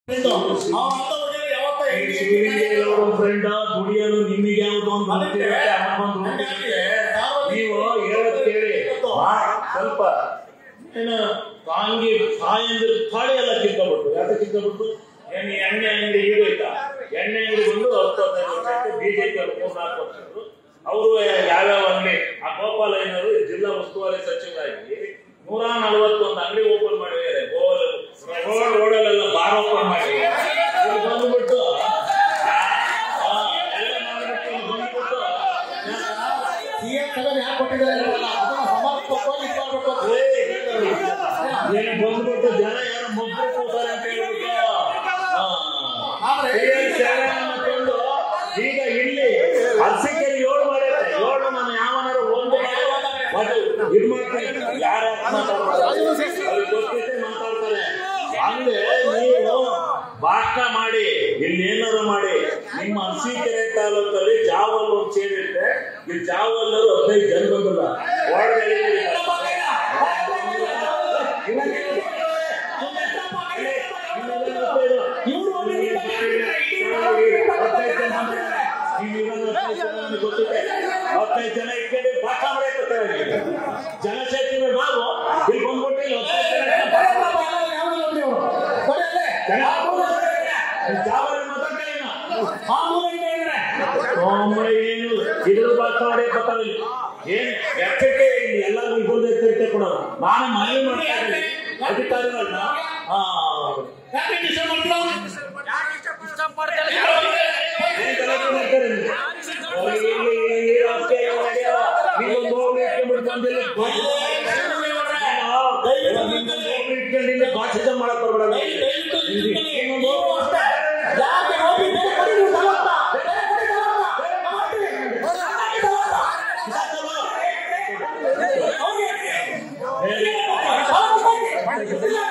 Shivalingegowda friend ದುಡಿಯೋದು ನಿಮಗೆ ಯಾವ್ದು ಅಂತ ಗೊತ್ತಿರುತ್ತೆ, ಅಮ್ಮಂದು ಗೊತ್ತಿರುತ್ತೆ. ನೀವು ಹೇಳೋದ್ ಕೇಳಿ ಮಾ- ಸ್ವಲ್ಪ ಏನು ಕಾಂಗಿ ತಾಯಂದಿರ ತಾಳಿ ಎಲ್ಲ ಕಿತ್ಕೊಬಿಟ್ಟು ಯಾಕೆ ಕಿತ್ಕೊಬಿಟ್ಟು ಎಣ್ಣೆ ಎಣ್ಣೆ ಅಂಗಡಿ ಈಗೋಯ್ತಾ ಎಣ್ಣೆ ಅಂಗಡಿ ಬಂದು ಹತ್ತು ಹದಿನೈದು ವರ್ಷಕ್ಕೆ ಬಿಜೆಪಿ ಅವರು ಮೂರ್ ನಾಲ್ಕು ವರ್ಷದ್ದು ಅವರು ಯಾವ್ಯಾವ ಅಂಗಡಿ ಆ ಗೋಪಾಲಯ್ಯನವರು ಜಿಲ್ಲಾ ಉಸ್ತುವಾರಿ ಸಚಿವರಾಗಿ ನೂರ ನಲವತ್ತೊಂದು ಅಂಗಡಿ ಓಪನ್ ಮಾಡಿದ್ದಾರೆ ಗೋಲ್ ರೋಡ್ ರೋಡಲ್ಲೆಲ್ಲ ಬಾರ್ ಓಪನ್ ಮಾಡಿ ಇಲ್ಲಿ ಬಂದ್ಬಿಟ್ಟು ಆ, ಎಲ್ಲ ಮಾಡ್ಬಿಟ್ಟು ಇಲ್ಲಿ ಬಂದ್ಬಿಟ್ಟು ಏನು ಬಂದ್ಬಿಟ್ಟು ಜನ ಯಾರು ಮೊಬ್ಬು ಕೂತಾರೆ ಅಂತ ಹೇಳ್ಬಿಟ್ಟು ಆ, ಹಿರಿಯರು ಶರಣ ಮಾಡ್ಕೊಂಡು ಈಗ ಇಲ್ಲಿ ಅರಸಿಕೆರೆ ಏಳು ಮಾಡ್ಯಾರೆ ಏಳು ನಾನು ಯಾವನಾರು ಒಂದು ಮಾಡಿ ಅದು ಇದು ಮಾಡ್ತೀನಿ ಯಾರು ಮಾತಾಡ್ತಾರೆ ಅವ್ರಿಗೆ ಗೊತ್ತಿತ್ತೆ ಮಾತಾಡ್ತಾರೆ ಹಂಗೆ ನೀವು ಭಾಷಣ ಮಾಡಿ ಇಲ್ಲಿ ಏನಾರು ಮಾಡಿ ನಿಮ್ಮ ಅರಸೀಕೆರೆ ತಾಲೂಕಲ್ಲಿ ಜಾವಲ್ ಒಂದು ಸೇರಿರುತ್ತೆ ಈ ಜಾವಲ್ಲರು ಹದಿನೈದು ಜನ ಬಂದಿಲ್ಲ ಒಳಗಡೆ ಹತ್ತೈದು ಜನ ಇಟ್ಕೊಂಡು ಪಾಠ ಮಾಡಕ್ಕೆ ಜನಶಕ್ತಿ ನಾವು ಇಲ್ಲಿ ಬಂದ್ಬಿಟ್ಟು ಇಲ್ಲಿ ಹತ್ತೈದು ಜನ ಜನ ಜಾವಲ್ಲಿ ಮಾತಾಡ್ತಾ ಇಲ್ಲ. ಸೋಮವಾರ ಏನು ಇದ್ರ ಬಾತ್ ಮಾಡಿ ಬರ್ತಾರೆ ಇಲ್ಲಿ. ಏನ್ ಎಚ್ಚರಿಕೆ ಇಲ್ಲಿ ಎಲ್ಲರಿಗೂ ಇಬ್ಬರು ಎಚ್ಚರಿಕೆ ಕೊಡೋದು ನಾನು ಮನವಿ ಮಾಡ್ತಾ ಇದ್ದೀನಿ ಅಧಿಕಾರಿಗಳನ್ನ ಆ, ಏನ್ ಗಲಾಟೆ ಮಾಡ್ತಾರೆ ಇಲ್ಲಿ? ಅವ್ರಿಗೆ ಇಲ್ಲಿ ಈ ರಾಜಕೀಯ ಎಲ್ಲ ನಡೆಯಲ್ಲ. ನೀವೊಂದು ಹೋಗ್ಲಿ ಇಟ್ಕೊಂಡ್ಬಿಟ್ಟು ಬಂದಿಲ್ಲಿ ಧ್ವಜ- ನೀನು ನಿಮ್ಮೊಂದು ಹೋಗ್ಲಿ ಇಟ್ಕೊಂಡು ಇಲ್ಲಿ ಭಾಷಣ ಮಾಡಕ್ ಬರ್ಬೇಡ ನೀವೊಂದು ಹೋಗ್ಲಿ ಹೇಳಿ.